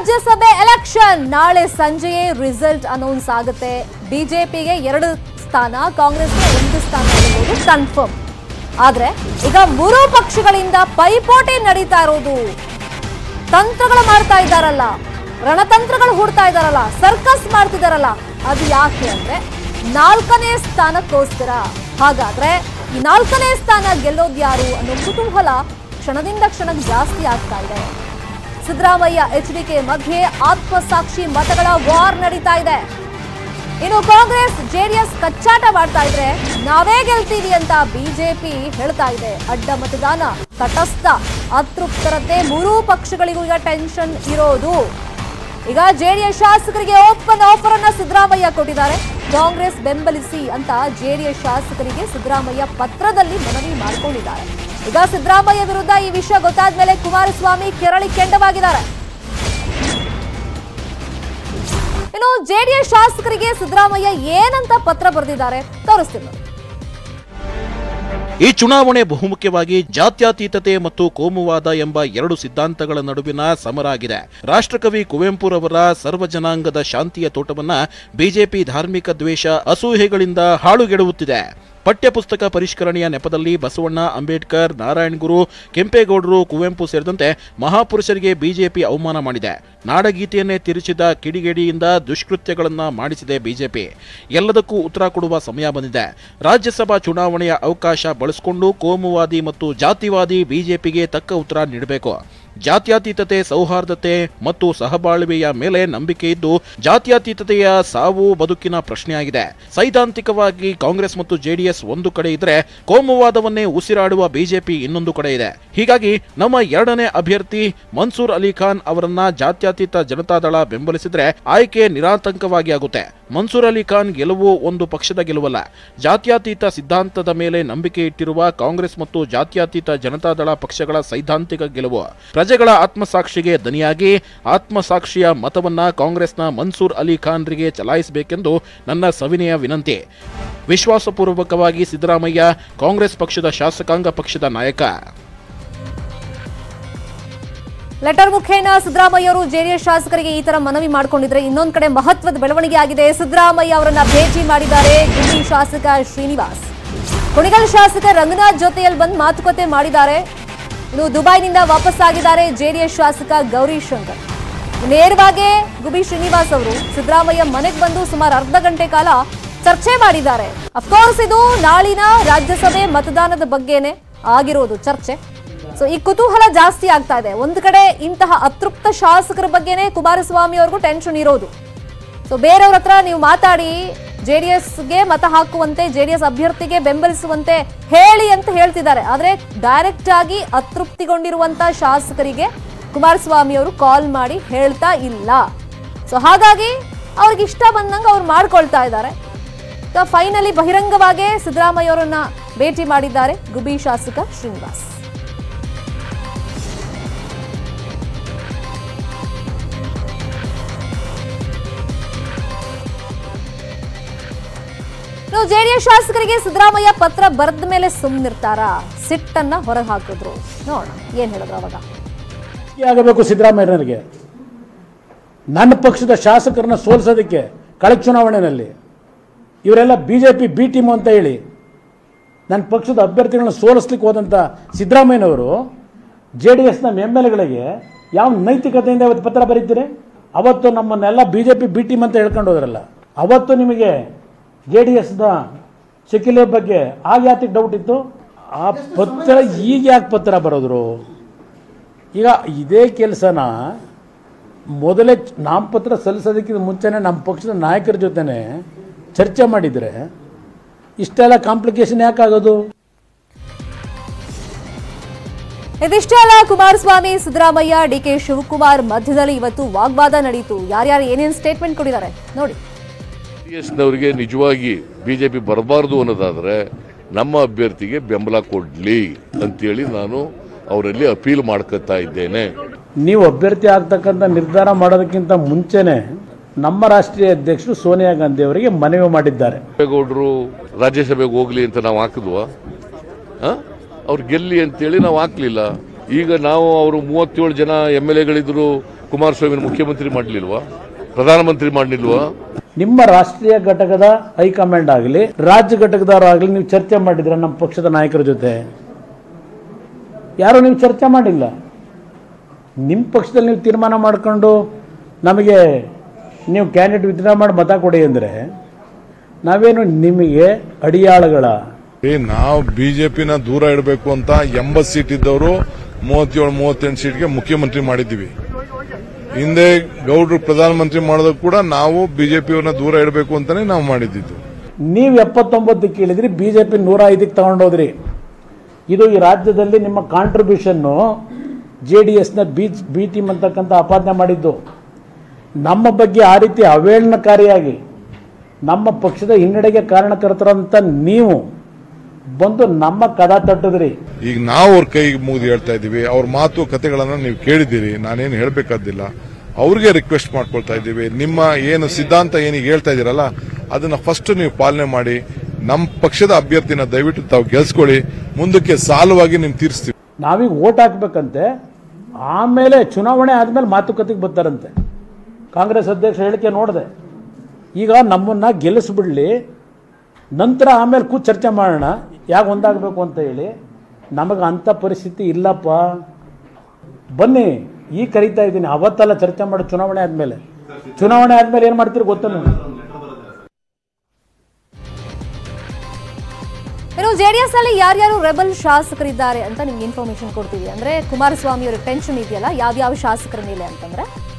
ರಾಜ್ಯಸಭೆ ಎಲೆಕ್ಷನ್ ನಾಳೆ ಸಂಜೆಯೇ result announce ಆಗುತ್ತೆ ಬಿಜೆಪಿಗೆ ಎರಡು ಸ್ಥಾನ ಕಾಂಗ್ರೆಸ್ಗೆ ಒಂದು ಸ್ಥಾನ ಇರುವುದು ಕನ್ಫರ್ಮ್ ಆದ್ರೆ ಈಗ ಮೂರು ಪಕ್ಷಗಳಿಂದ ಪೈಪೋಟಿ ನಡೀತಾ ಇರೋದು ತಂತ್ರಗಳು ಮಾಡ್ತಾ ಇದ್ದಾರಲ್ಲ ರಣತಂತ್ರಗಳು ಹೂಡ್ತಾ ಇದ್ದಾರಲ್ಲ ಸರ್ಕಸ್ ಮಾಡ್ತಿದಾರಲ್ಲ ಅದು ಯಾಕೆ ಅಂದ್ರೆ ನಾಲ್ಕನೇ ಸ್ಥಾನಕ್ಕೋಸ್ಕರ ಹಾಗಾದ್ರೆ ಈ ನಾಲ್ಕನೇ ಸ್ಥಾನ ಗೆಲ್ಲೋದು ಯಾರು ಅನ್ನೋ ಕುತೂಹಲ ಕ್ಷಣದಿಂದ ಕ್ಷಣಕ್ಕೆ ಜಾಸ್ತಿ ಆಗ್ತಾ ಇದೆ ಸಿದ್ದರಾಮಯ್ಯ ಎಚ್ ಡಿಕೆ ಮಧ್ಯೆ ಆತ್ಮಸಾಕ್ಷಿ ಮತಗಳ ವಾರ್ ನಡೀತಾ ಇದೆ ಇನ್ನು ಕಾಂಗ್ರೆಸ್ ಜೆಡಿಎಸ್ ಕಚ್ಚಾಟ ಮಾಡ್ತಾ ಇದ್ರೆ ನಾವೇ ಗೆಲ್ತೀವಿ ಅಂತ ಬಿಜೆಪಿ ಹೇಳ್ತಾ ಇದೆ ಅಡ್ಡ ಮತದಾನ ತಟಸ್ಥ ಅತೃಪ್ತರತೆ ಮೂರೂ ಪಕ್ಷಗಳಿಗೂ ಈಗ ಟೆನ್ಷನ್ ಇರೋದು ಈಗ ಜೆಡಿಎಸ್ ಶಾಸಕರಿಗೆ ಓಪನ್ ಆಫರ್ ಅನ್ನ ಸಿದ್ದರಾಮಯ್ಯ ಕೊಟ್ಟಿದ್ದಾರೆ ಕಾಂಗ್ರೆಸ್ ಬೆಂಬಲಿಸಿ ಅಂತ ಜೆಡಿಎಸ್ ಶಾಸಕರಿಗೆ ಸಿದ್ದರಾಮಯ್ಯ ಪತ್ರದಲ್ಲಿ ಮನವಿ ಮಾಡಿಕೊಂಡಿದ್ದಾರೆ ಈಗ ಸಿದ್ದರಾಮಯ್ಯ ವಿರುದ್ಧ ಈ ವಿಷಯ ಗೊತ್ತಾದ ಮೇಲೆ ಕುಮಾರಸ್ವಾಮಿ ಕೆರಳಿ ಕೆಂಡವಾಗಿದ್ದಾರೆ ಇನ್ನು ಜೆಡಿಎಸ್ ಶಾಸಕರಿಗೆ ಸಿದ್ದರಾಮಯ್ಯ ಏನಂತ ಪತ್ರ ಬರೆದಿದ್ದಾರೆ ತೋರಿಸ್ತೀನಿ ನೋಡಿ. ಈ ಚುನಾವಣೆ ಬಹುಮುಖ್ಯವಾಗಿ ಜಾತ್ಯತೀತತೆ ಮತ್ತು ಕೋಮುವಾದ ಎಂಬ ಎರಡು ಸಿದ್ಧಾಂತಗಳ ನಡುವಿನ ಸಮರ ಆಗಿದೆ ರಾಷ್ಟ್ರಕವಿ ಕುವೆಂಪುರವರ ಸರ್ವಜನಾಂಗದ ಶಾಂತಿಯ ತೋಟವನ್ನ ಬಿಜೆಪಿ ಧಾರ್ಮಿಕ ದ್ವೇಷ ಅಸೂಹೆಗಳಿಂದ ಹಾಳುಗೆಡುವುತ್ತಿದೆ ಪಠ್ಯಪುಸ್ತಕ ಪರಿಷ್ಕರಣೆಯ ನೆಪದಲ್ಲಿ ಬಸವಣ್ಣ ಅಂಬೇಡ್ಕರ್ ನಾರಾಯಣಗುರು ಕೆಂಪೇಗೌಡರು ಕುವೆಂಪು ಸೇರಿದಂತೆ ಮಹಾಪುರುಷರಿಗೆ ಬಿಜೆಪಿ ಅವಮಾನ ಮಾಡಿದೆ ನಾಡಗೀತೆಯನ್ನೇ ತಿರುಚಿದ ಕಿಡಿಗೇಡಿಯಿಂದ ದುಷ್ಕೃತ್ಯಗಳನ್ನ ಮಾಡಿಸಿದೆ ಬಿಜೆಪಿ ಎಲ್ಲದಕ್ಕೂ ಉತ್ತರ ಕೊಡುವ ಸಮಯ ಬಂದಿದೆ ರಾಜ್ಯಸಭಾ ಚುನಾವಣೆಯ ಅವಕಾಶ ಬಳಸಿಕೊಂಡು ಕೋಮುವಾದಿ ಮತ್ತು ಜಾತಿವಾದಿ ಬಿಜೆಪಿಗೆ ತಕ್ಕ ಉತ್ತರ ನೀಡಬೇಕು ಜಾತ್ಯತೀತತೆ ಸೌಹಾರ್ದತೆ ಮತ್ತು ಸಹಬಾಳ್ವೆಯ ಮೇಲೆ ನಂಬಿಕೆ ಇದ್ದು ಜಾತ್ಯತೀತತೆಯ ಸಾವು ಬದುಕಿನ ಪ್ರಶ್ನೆಯಾಗಿದೆ ಸೈದ್ಧಾಂತಿಕವಾಗಿ ಕಾಂಗ್ರೆಸ್ ಮತ್ತು ಜೆಡಿಎಸ್ ಒಂದು ಕಡೆ ಇದ್ರೆ ಕೋಮುವಾದವನ್ನೇ ಉಸಿರಾಡುವ ಬಿಜೆಪಿ ಇನ್ನೊಂದು ಕಡೆ ಇದೆ ಹೀಗಾಗಿ ನಮ್ಮ ಎರಡನೇ ಅಭ್ಯರ್ಥಿ ಮನ್ಸೂರ್ ಅಲಿ ಖಾನ್ ಅವರನ್ನ ಜಾತ್ಯತೀತ ಜನತಾದಳ ಬೆಂಬಲಿಸಿದ್ರೆ ಆಯ್ಕೆ ನಿರಾತಂಕವಾಗಿ ಆಗುತ್ತೆ ಮನ್ಸೂರ್ ಅಲಿ ಖಾನ್ ಗೆಲುವು ಒಂದು ಪಕ್ಷದ ಗೆಲುವಲ್ಲ ಜಾತ್ಯತೀತ ಸಿದ್ಧಾಂತದ ಮೇಲೆ ನಂಬಿಕೆ ಇಟ್ಟಿರುವ ಕಾಂಗ್ರೆಸ್ ಮತ್ತು ಜಾತ್ಯತೀತ ಜನತಾದಳ ಪಕ್ಷಗಳ ಸೈದ್ಧಾಂತಿಕ ಗೆಲುವು ಪ್ರಜೆಗಳ ಆತ್ಮಸಾಕ್ಷಿಗೆ ದನಿಯಾಗಿ ಆತ್ಮಸಾಕ್ಷಿಯ ಮತವನ್ನ ಕಾಂಗ್ರೆಸ್ನ ಮನ್ಸೂರ್ ಅಲಿ ಖಾನ್ರಿಗೆ ಚಲಾಯಿಸಬೇಕೆಂದು ನನ್ನ ಸವಿನಯ ವಿನಂತಿ ವಿಶ್ವಾಸಪೂರ್ವಕವಾಗಿ ಸಿದ್ದರಾಮಯ್ಯ ಕಾಂಗ್ರೆಸ್ ಪಕ್ಷದ ಶಾಸಕಾಂಗ ಪಕ್ಷದ ನಾಯಕ ಲೆಟರ್ ಮುಖೇನ ಸಿದ್ದರಾಮಯ್ಯ ಅವರು ಜೆಡಿಎಸ್ ಶಾಸಕರಿಗೆ ಈ ತರ ಮನವಿ ಮಾಡಿಕೊಂಡಿದ್ರೆ ಇನ್ನೊಂದ್ ಕಡೆ ಮಹತ್ವದ ಬೆಳವಣಿಗೆ ಆಗಿದೆ ಸಿದ್ದರಾಮಯ್ಯ ಅವರನ್ನ ಭೇಟಿ ಮಾಡಿದ್ದಾರೆ ಗುಬ್ಬಿ ಶಾಸಕ ಶ್ರೀನಿವಾಸ್ ಕುಣಿಗಲ್ ಶಾಸಕ ರಂಗನಾಥ್ ಜೊತೆಯಲ್ಲಿ ಬಂದು ಮಾತುಕತೆ ಮಾಡಿದ್ದಾರೆ ಇನ್ನು ದುಬೈನಿಂದ ವಾಪಸ್ ಆಗಿದ್ದಾರೆ ಜೆಡಿಎಸ್ ಶಾಸಕ ಗೌರಿ ಶಂಕರ್ ನೇರವಾಗಿ ಗುಬಿ ಶ್ರೀನಿವಾಸ್ ಅವರು ಸಿದ್ದರಾಮಯ್ಯ ಮನೆಗೆ ಬಂದು ಸುಮಾರು ಅರ್ಧ ಗಂಟೆ ಕಾಲ ಚರ್ಚೆ ಮಾಡಿದ್ದಾರೆ ಅಫ್ಕೋರ್ಸ್ ಇದು ನಾಳಿನ ರಾಜ್ಯಸಭೆ ಮತದಾನದ ಬಗ್ಗೆನೆ ಆಗಿರೋದು ಚರ್ಚೆ ಸೊ ಈ ಕುತೂಹಲ ಜಾಸ್ತಿ ಆಗ್ತಾ ಇದೆ ಒಂದು ಕಡೆ ಇಂತಹ ಅತೃಪ್ತ ಶಾಸಕರ ಬಗ್ಗೆನೆ ಕುಮಾರಸ್ವಾಮಿ ಅವ್ರಿಗೂ ಟೆನ್ಷನ್ ಇರೋದು ಸೊ ಬೇರೆಯವ್ರ ಹತ್ರ ನೀವು ಮಾತಾಡಿ ಜೆಡಿಎಸ್ಗೆ ಮತ ಹಾಕುವಂತೆ ಜೆಡಿಎಸ್ ಅಭ್ಯರ್ಥಿಗೆ ಬೆಂಬಲಿಸುವಂತೆ ಹೇಳಿ ಅಂತ ಹೇಳ್ತಿದ್ದಾರೆ ಆದ್ರೆ ಡೈರೆಕ್ಟ್ ಆಗಿ ಅತೃಪ್ತಿಗೊಂಡಿರುವಂತ ಶಾಸಕರಿಗೆ ಕುಮಾರಸ್ವಾಮಿ ಅವರು ಕಾಲ್ ಮಾಡಿ ಹೇಳ್ತಾ ಇಲ್ಲ ಸೊ ಹಾಗಾಗಿ ಅವ್ರಿಗೆ ಇಷ್ಟ ಬಂದಂಗೆ ಅವ್ರು ಮಾಡ್ಕೊಳ್ತಾ ಇದ್ದಾರೆ ಫೈನಲಿ ಬಹಿರಂಗವಾಗೇ ಸಿದ್ದರಾಮಯ್ಯ ಅವರನ್ನ ಭೇಟಿ ಮಾಡಿದ್ದಾರೆ ಗುಬಿ ಶಾಸಕ ಶ್ರೀನಿವಾಸ್ ಇನ್ನು ಜೆಡಿಎಸ್ ಶಾಸಕರಿಗೆ ಸಿದ್ದರಾಮಯ್ಯ ಪತ್ರ ಬರೆದ ಮೇಲೆ ಸುಮ್ಮನಿರ್ತಾರ ಸಿಟ್ಟನ್ನ ಹೊರಗೆ ಹಾಕಿದ್ರು ನೋಡೋಣ ಏನ್ ಹೇಳಿದ್ರು ಅವಾಗ ಆಗಬೇಕು ಸಿದ್ದರಾಮಯ್ಯನವರಿಗೆ ನನ್ನ ಪಕ್ಷದ ಶಾಸಕರನ್ನ ಸೋಲಿಸೋದಕ್ಕೆ ಕಳೆದ ಚುನಾವಣೆಯಲ್ಲಿ ಇವರೆಲ್ಲ B J P B team ಅಂತ ಹೇಳಿ ನನ್ನ ಪಕ್ಷದ ಅಭ್ಯರ್ಥಿಗಳನ್ನ ಸೋಲಿಸ್ಲಿಕ್ಕೆ ಹೋದಂಥ ಸಿದ್ದರಾಮಯ್ಯನವರು ಜೆ ಡಿ ಎಸ್ನ ಎಮ್ ಎಲ್ ಎಗಳಿಗೆ ಯಾವ ನೈತಿಕತೆಯಿಂದ ಇವತ್ತು ಪತ್ರ ಬರೀತೀರಿ ಅವತ್ತು ನಮ್ಮನ್ನೆಲ್ಲ B J P B team ಅಂತ ಹೇಳ್ಕೊಂಡು ಹೋದ್ರಲ್ಲ ಅವತ್ತು ನಿಮಗೆ ಜೆ ಡಿ ಎಸ್ನ ಸೆಕ್ಯುಲರ್ ಬಗ್ಗೆ ಆಗ ಯಾತಿಗೆ ಡೌಟ್ ಇತ್ತು ಆ ಪತ್ರ ಈಗ ಯಾಕೆ ಪತ್ರ ಬರೋದ್ರು ಈಗ ಇದೇ ಕೆಲಸನ ಮೊದಲೇ ನಾಮಪತ್ರ ಸಲ್ಲಿಸೋದಕ್ಕಿಂತ ಮುಂಚೆನೇ ನಮ್ಮ ಪಕ್ಷದ ನಾಯಕರ ಜೊತೆನೆ ಚರ್ಚೆ ಮಾಡಿದರೆ ಇಷ್ಟೆಲ್ಲ ಕಾಂಪ್ಲಿಕೇಶನ್ ಯಾಕಾಗೋದು ಇದಿಷ್ಟೇ ಅಲ್ಲ ಕುಮಾರಸ್ವಾಮಿ ಸಿದ್ದರಾಮಯ್ಯ ಡಿ ಕೆ ಶಿವಕುಮಾರ್ ಮಧ್ಯದಲ್ಲಿ ಇವತ್ತು ವಾಗ್ವಾದ ನಡೀತು ಯಾರ್ಯಾರು ಏನೇನು ಸ್ಟೇಟ್ಮೆಂಟ್ ಕೊಟ್ಟಿದ್ದಾರೆ ನೋಡಿ ನವರಿಗೆ ನಿಜವಾಗಿ ಬಿಜೆಪಿ ಬರಬಾರ್ದು ಅನ್ನೋದಾದ್ರೆ ನಮ್ಮ ಅಭ್ಯರ್ಥಿಗೆ ಬೆಂಬಲ ಕೊಡ್ಲಿ ಅಂತೇಳಿ ನಾನು ಅವರಲ್ಲಿ ಅಪೀಲ್ ಮಾಡ್ಕೊತಾ ಇದ್ದೇನೆ ನೀವು ಅಭ್ಯರ್ಥಿ ಆಗ್ತಕ್ಕಂಥ ನಿರ್ಧಾರ ಮಾಡೋದಕ್ಕಿಂತ ಮುಂಚೆನೆ ನಮ್ಮ ರಾಷ್ಟ್ರೀಯ ಅಧ್ಯಕ್ಷರು ಸೋನಿಯಾ ಗಾಂಧಿ ಅವರಿಗೆ ಮನವಿ ಮಾಡಿದ್ದಾರೆ ದೇವೇಗೌಡರು ರಾಜ್ಯಸಭೆಗೆ ಹೋಗ್ಲಿ ಅಂತ ನಾವು ಹಾಕಿದ್ವಾ ಆ? ಅವ್ರು ಗೆಲ್ಲಿ ಅಂತೇಳಿ ನಾವು ಹಾಕ್ಲಿಲ್ಲ ಈಗ ನಾವು ಅವರು ಮೂವತ್ತೇಳು ಜನ ಎಮ್ ಎಲ್ ಎಗಳಿದ್ರು ಕುಮಾರಸ್ವಾಮಿ ಮುಖ್ಯಮಂತ್ರಿ ಮಾಡಲಿಲ್ವಾ ಪ್ರಧಾನಮಂತ್ರಿ ಮಾಡಲಿಲ್ವಾ ನಿಮ್ಮ ರಾಷ್ಟ್ರೀಯ ಘಟಕದ ಹೈಕಮಾಂಡ್ ಆಗಲಿ ರಾಜ್ಯ ಘಟಕದವರಾಗಲಿ ನೀವು ಚರ್ಚೆ ಮಾಡಿದ್ರ ನಮ್ಮ ಪಕ್ಷದ ನಾಯಕರ ಜೊತೆ ಯಾರು ನೀವು ಚರ್ಚೆ ಮಾಡಿಲ್ಲ ನಿಮ್ಮ ಪಕ್ಷದಲ್ಲಿ ನೀವು ತೀರ್ಮಾನ ಮಾಡ್ಕೊಂಡು ನಮಗೆ ನೀವು ಕ್ಯಾಂಡಿಡೇಟ್ ವಿತ್ಡ್ರಾ ಮಾಡಿ ಮತ ಕೊಡಿ ಅಂದರೆ ನಾವೇನು ನಿಮಗೆ ಅಡಿಯಾಳುಗಳ ಏ ನಾವು ಬಿಜೆಪಿನ ದೂರ ಇಡಬೇಕು ಅಂತ ಎಂಬತ್ ಸೀಟ್ ಇದ್ದವರು ಮೂವತ್ತೇಳು ಮೂವತ್ತೆಂಟು ಸೀಟ್ಗೆ ಮುಖ್ಯಮಂತ್ರಿ ಮಾಡಿದ್ದೀವಿ ಹಿಂದೆ ಗೌಡ್ರು ಪ್ರಧಾನಮಂತ್ರಿ ಮಾಡೋದಕ್ಕೆ ಕೂಡ ನಾವು ಬಿಜೆಪಿಯವ್ರನ್ನ ದೂರ ಇಡಬೇಕು ಅಂತಾನೆ ನಾವು ಮಾಡಿದ್ದು ನೀವು ಎಪ್ಪತ್ತೊಂಬತ್ತಕ್ಕೆ ಇಳಿದ್ರಿ ಬಿ ಜೆ ಪಿ ನೂರ ಐದಕ್ಕೆ ತಗೊಂಡೋದ್ರಿ ಇದು ಈ ರಾಜ್ಯದಲ್ಲಿ ನಿಮ್ಮ ಕಾಂಟ್ರಿಬ್ಯೂಷನ್ನು ಜೆ ಡಿ ಎಸ್ನ ಬಿ ಬಿ ಟೀಮ್ ಅಂತಕ್ಕಂಥ ಆಪಾದನೆ ಮಾಡಿದ್ದು ನಮ್ಮ ಬಗ್ಗೆ ಆ ರೀತಿ ಅವೇಳನಕಾರಿಯಾಗಿ ನಮ್ಮ ಪಕ್ಷದ ಹಿನ್ನಡೆಗೆ ಕಾರಣಕರ್ತರಂತ ನೀವು ಬಂದು ನಮ್ಮ ಕದ ತಟ್ಟಿದ್ರಿ ಈಗ ನಾವು ಅವ್ರ ಕೈಗೆ ಮುಗಿದು ಹೇಳ್ತಾ ಇದ್ದೀವಿ ಅವ್ರ ಮಾತು ಕತೆಗಳನ್ನ ನೀವು ಕೇಳಿದ್ದೀರಿ ನಾನೇನು ಹೇಳಬೇಕಾದಿಲ್ಲ ಅವ್ರಿಗೆ ರಿಕ್ವೆಸ್ಟ್ ಮಾಡ್ಕೊಳ್ತಾ ಇದ್ದೀವಿ ನಿಮ್ಮ ಏನು ಸಿದ್ಧಾಂತ ಏನೀಗ ಹೇಳ್ತಾ ಇದ್ದೀರಲ್ಲ ಅದನ್ನ ಫಸ್ಟ್ ನೀವು ಪಾಲನೆ ಮಾಡಿ ನಮ್ಮ ಪಕ್ಷದ ಅಭ್ಯರ್ಥಿನ ದಯವಿಟ್ಟು ತಾವು ಗೆಲ್ಸ್ಕೊಳ್ಳಿ ಮುಂದಕ್ಕೆ ಸಾಲವಾಗಿ ನೀವು ತೀರಿಸ್ತೀವಿ ನಾವೀಗ ಓಟ್ ಹಾಕ್ಬೇಕಂತೆ ಆಮೇಲೆ ಚುನಾವಣೆ ಆದಮೇಲೆ ಮಾತುಕತೆಗೆ ಬರ್ತಾರಂತೆ ಕಾಂಗ್ರೆಸ್ ಅಧ್ಯಕ್ಷ ಹೇಳಿಕೆ ನೋಡಿದೆ ಈಗ ನಮ್ಮನ್ನ ಗೆಲ್ಲಿಸ್ಬಿಡ್ಲಿ ನಂತರ ಆಮೇಲೆ ಕೂತ್ ಚರ್ಚೆ ಮಾಡೋಣ ಯಾಕೆ ಒಂದಾಗಬೇಕು ಅಂತ ಹೇಳಿ ನಮಗೆ ಅಂಥ ಪರಿಸ್ಥಿತಿ ಇಲ್ಲಪ್ಪ ಬನ್ನಿ ಈಗ ಕರಿತಾ ಇದ್ದೀನಿ ಅವತ್ತೆಲ್ಲ ಚರ್ಚೆ ಮಾಡಿ ಚುನಾವಣೆ ಆದಮೇಲೆ ಚುನಾವಣೆ ಆದಮೇಲೆ ಏನು ಮಾಡ್ತೀರಿ ಗೊತ್ತಲ್ಲ ಇನ್ನು ಜೆಡಿಎಸ್ ಅಲ್ಲಿ ಯಾರ್ಯಾರು ರೆಬಲ್ ಶಾಸಕರಿದ್ದಾರೆ ಅಂತ ನಿಮ್ಗೆ ಇನ್ಫಾರ್ಮೇಶನ್ ಕೊಡ್ತೀವಿ ಅಂದ್ರೆ ಕುಮಾರಸ್ವಾಮಿ ಅವರ ಟೆನ್ಷನ್ ಇದೆಯಲ್ಲ ಯಾವ್ಯಾವ ಶಾಸಕರ ಮೇಲೆ ಅಂತಂದ್ರೆ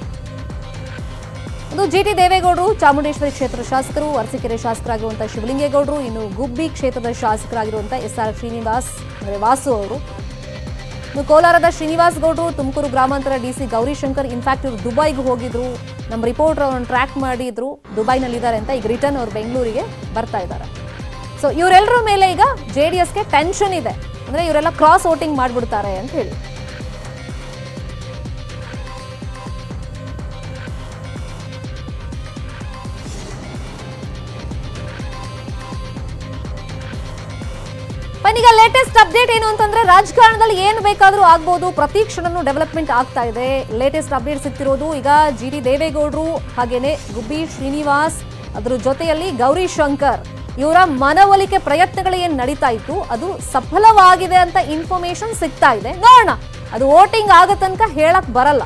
ಅದು ಜಿ ಟಿ ದೇವೇಗೌಡರು ಚಾಮುಂಡೇಶ್ವರಿ ಕ್ಷೇತ್ರದ ಶಾಸಕರು ಅರಸೀಕೆರೆ ಶಾಸಕರಾಗಿರುವಂತಹ ಶಿವಲಿಂಗೇಗೌಡರು ಇನ್ನು ಗುಬ್ಬಿ ಕ್ಷೇತ್ರದ ಶಾಸಕರಾಗಿರುವಂತಹ ಎಸ್ ಆರ್ ಶ್ರೀನಿವಾಸ್ ಅಂದ್ರೆ ವಾಸು ಅವರು ಇನ್ನು ಕೋಲಾರದ ಶ್ರೀನಿವಾಸ್ ಗೌಡರು ತುಮಕೂರು ಗ್ರಾಮಾಂತರ ಡಿಸಿ ಗೌರಿಶಂಕರ್ ಇನ್ಫ್ಯಾಕ್ಟ್ ಇವರು ದುಬೈಗೆ ಹೋಗಿದ್ರು ನಮ್ಮ ರಿಪೋರ್ಟರ್ ಅವ್ರನ್ನ ಟ್ರ್ಯಾಕ್ ಮಾಡಿದ್ರು ದುಬೈನಲ್ಲಿದ್ದಾರೆ ಅಂತ ಈಗ ರಿಟರ್ನ್ ಅವ್ರು ಬೆಂಗಳೂರಿಗೆ ಬರ್ತಾ ಇದ್ದಾರೆ ಸೊ ಇವರೆಲ್ಲರ ಮೇಲೆ ಈಗ ಜೆ ಡಿ ಎಸ್ಗೆ ಟೆನ್ಷನ್ ಇದೆ ಅಂದ್ರೆ ಇವರೆಲ್ಲ ಕ್ರಾಸ್ ವೋಟಿಂಗ್ ಮಾಡ್ಬಿಡ್ತಾರೆ ಅಂತ ಹೇಳಿ ಈಗ ಲೇಟೆಸ್ಟ್ ಅಪ್ಡೇಟ್ ಏನು ಅಂತಂದ್ರೆ ರಾಜಕಾರಣದಲ್ಲಿ ಏನು ಬೇಕಾದರೂ ಆಗ್ಬೋದು ಪ್ರತಿ ಕ್ಷಣನೂ ಡೆವಲಪ್ಮೆಂಟ್ ಆಗ್ತಾ ಇದೆ ಲೇಟೆಸ್ಟ್ ಅಪ್ಡೇಟ್ ಸಿಗ್ತಿರೋದು ಈಗ ಜಿ ಡಿ ದೇವೇಗೌಡರು ಹಾಗೇನೆ ಗುಬ್ಬಿ ಶ್ರೀನಿವಾಸ್ ಅದ್ರ ಜೊತೆಯಲ್ಲಿ ಗೌರಿ ಶಂಕರ್ ಇವರ ಮನವೊಲಿಕೆ ಪ್ರಯತ್ನಗಳು ಏನು ನಡೀತಾ ಇತ್ತು ಅದು ಸಫಲವಾಗಿದೆ ಅಂತ ಇನ್ಫಾರ್ಮೇಶನ್ ಸಿಗ್ತಾ ಇದೆ ನೋಡೋಣ ಅದು ವೋಟಿಂಗ್ ಆಗೋ ತನಕ ಹೇಳಕ್ ಬರಲ್ಲ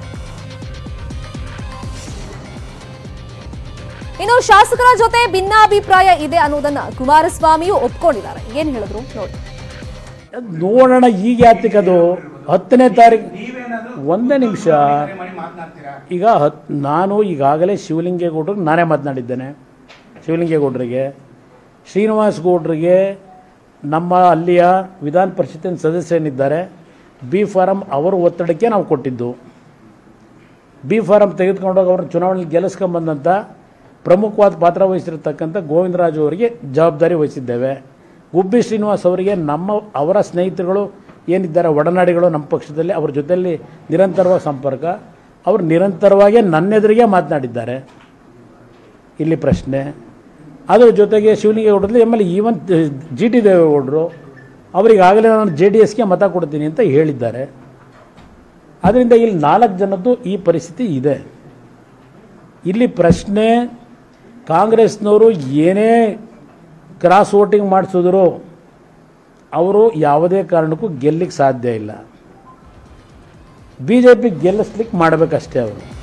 ಇನ್ನು ಶಾಸಕರ ಜೊತೆ ಭಿನ್ನಾಭಿಪ್ರಾಯ ಇದೆ ಅನ್ನೋದನ್ನ ಕುಮಾರಸ್ವಾಮಿಯು ಒಪ್ಕೊಂಡಿದ್ದಾರೆ ಏನ್ ಹೇಳಿದ್ರು ನೋಡಿ ನೋಡೋಣ ಈಗ ಯಾತಿಗೆ ಅದು ಹತ್ತನೇ ತಾರೀಕು ಒಂದೇ ನಿಮಿಷ ಈಗ ಹತ್ ನಾನು ಈಗಾಗಲೇ ಶಿವಲಿಂಗೇಗೌಡರಿಗೆ ನಾನೇ ಮಾತನಾಡಿದ್ದೇನೆ ಶಿವಲಿಂಗೇಗೌಡರಿಗೆ ಶ್ರೀನಿವಾಸ್ ಗೌಡ್ರಿಗೆ ನಮ್ಮ ಅಲ್ಲಿಯ ವಿಧಾನ ಪರಿಷತ್ತಿನ ಸದಸ್ಯನಿದ್ದಾರೆ ಬಿ ಫಾರಂ ಅವರ ಒತ್ತಡಕ್ಕೆ ನಾವು ಕೊಟ್ಟಿದ್ದು ಬಿ ಫಾರಂ ತೆಗೆದುಕೊಂಡೋಗಿ ಅವ್ರನ್ನ ಚುನಾವಣೆಯಲ್ಲಿ ಗೆಲ್ಲಿಸ್ಕೊಂಬಂದಂಥ ಪ್ರಮುಖವಾದ ಪಾತ್ರ ವಹಿಸಿರ್ತಕ್ಕಂಥ ಗೋವಿಂದರಾಜು ಅವರಿಗೆ ಜವಾಬ್ದಾರಿ ವಹಿಸಿದ್ದೇವೆ ಗುಬ್ಬಿ ಶ್ರೀನಿವಾಸ್ ಅವರಿಗೆ ನಮ್ಮ ಅವರ ಸ್ನೇಹಿತರುಗಳು ಏನಿದ್ದಾರೆ ಒಡನಾಡಿಗಳು ನಮ್ಮ ಪಕ್ಷದಲ್ಲಿ ಅವ್ರ ಜೊತೆಯಲ್ಲಿ ನಿರಂತರವಾಗಿ ಸಂಪರ್ಕ ಅವರು ನಿರಂತರವಾಗಿ ನನ್ನೆದುರಿಗೆ ಮಾತನಾಡಿದ್ದಾರೆ ಇಲ್ಲಿ ಪ್ರಶ್ನೆ ಅದ್ರ ಜೊತೆಗೆ ಶಿವಲಿಂಗೇಗೌಡರಲ್ಲಿ ಆಮೇಲೆ ಈವನ್ ಜಿ ಟಿ ದೇವೇಗೌಡರು ಅವರಿಗಾಗಲೇ ನಾನು ಜೆ ಡಿ ಎಸ್ಗೆ ಮತ ಕೊಡ್ತೀನಿ ಅಂತ ಹೇಳಿದ್ದಾರೆ ಆದ್ದರಿಂದ ಇಲ್ಲಿ ನಾಲ್ಕು ಜನದ್ದು ಈ ಪರಿಸ್ಥಿತಿ ಇದೆ ಇಲ್ಲಿ ಪ್ರಶ್ನೆ ಕಾಂಗ್ರೆಸ್ನವರು ಏನೇ ಕ್ರಾಸ್ ವೋಟಿಂಗ್ ಮಾಡಿಸಿದ್ರು ಅವರು ಯಾವುದೇ ಕಾರಣಕ್ಕೂ ಗೆಲ್ಲಿಕ್ಕೆ ಸಾಧ್ಯ ಇಲ್ಲ ಬಿ ಜೆ ಪಿ ಗೆಲ್ಲಿಸ್ಲಿಕ್ಕೆ ಮಾಡಬೇಕಷ್ಟೇ ಅವರು